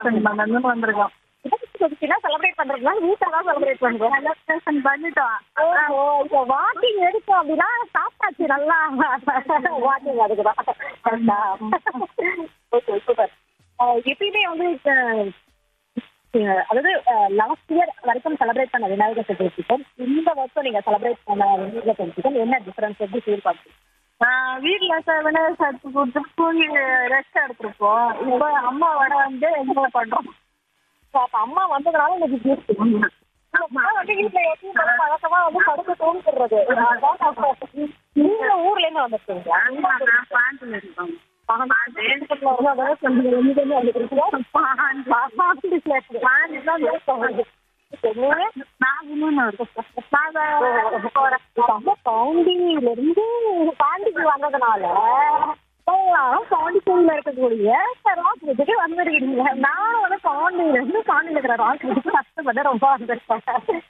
பண்ணணும் வந்திருக்கோம் செலிப்ரேட் பண்றதுனா வீட்டுல தான் செலிப்ரேட் பண்றோம் செலிப்ரேஷன் பண்ணிட்டோம் ஓ இப்போ வாக்கிங் எடுத்தோம் அப்படின்னா சாப்பிட்டாச்சு நல்லா வாக்கிங் அதுக்கு தான் ஓகே சூப்பர் எப்பயுமே வந்து இப்ப, அஹ், அதாவது லாஸ்ட் இயர் வரைக்கும் செலிப்ரேட் பண்ண விநாயகர் சதுர்த்திக்கும் இந்த வருஷம் நீங்க செலிப்ரேட் பண்ண விநாயகர் சதுர்த்திக்கும் என்ன டிஃபரன்ஸ் எப்படி ஃபீல் பண்ணுறீங்க ஆஹ் வீட்ல சார் விநாயகர் சதுர்த்தி கொடுத்து தூங்கி ரெஸ்ட் எடுத்திருப்போம் இப்போ அம்மாவோட வந்து என்ஜாய் பண்றோம் அப்ப அம்மா வந்ததுனால இன்னைக்கு gift. அம்மா வந்து வீட்டுல எப்பயும் போல பழக்கமா வந்து படுத்து தூங்கிடுறது அதான் நான் நீங்க ஊர்ல இருந்து வந்திருக்கீங்களா பாண்டியில் இருக்கோம் பாண்டியில இருந்து பாண்டிக்கு வந்ததுனால பாண்டிச்சேரியில இருக்கக்கூடிய ராஜ்கிட்டுக்கு வந்துருக்கீங்க நானும் வந்து பாண்டியில இருந்து பாண்டியில இருக்கிற ராஜ்கிட்டுக்கு கஷ்டப்பட்டு ரொம்ப வந்திருக்கேன்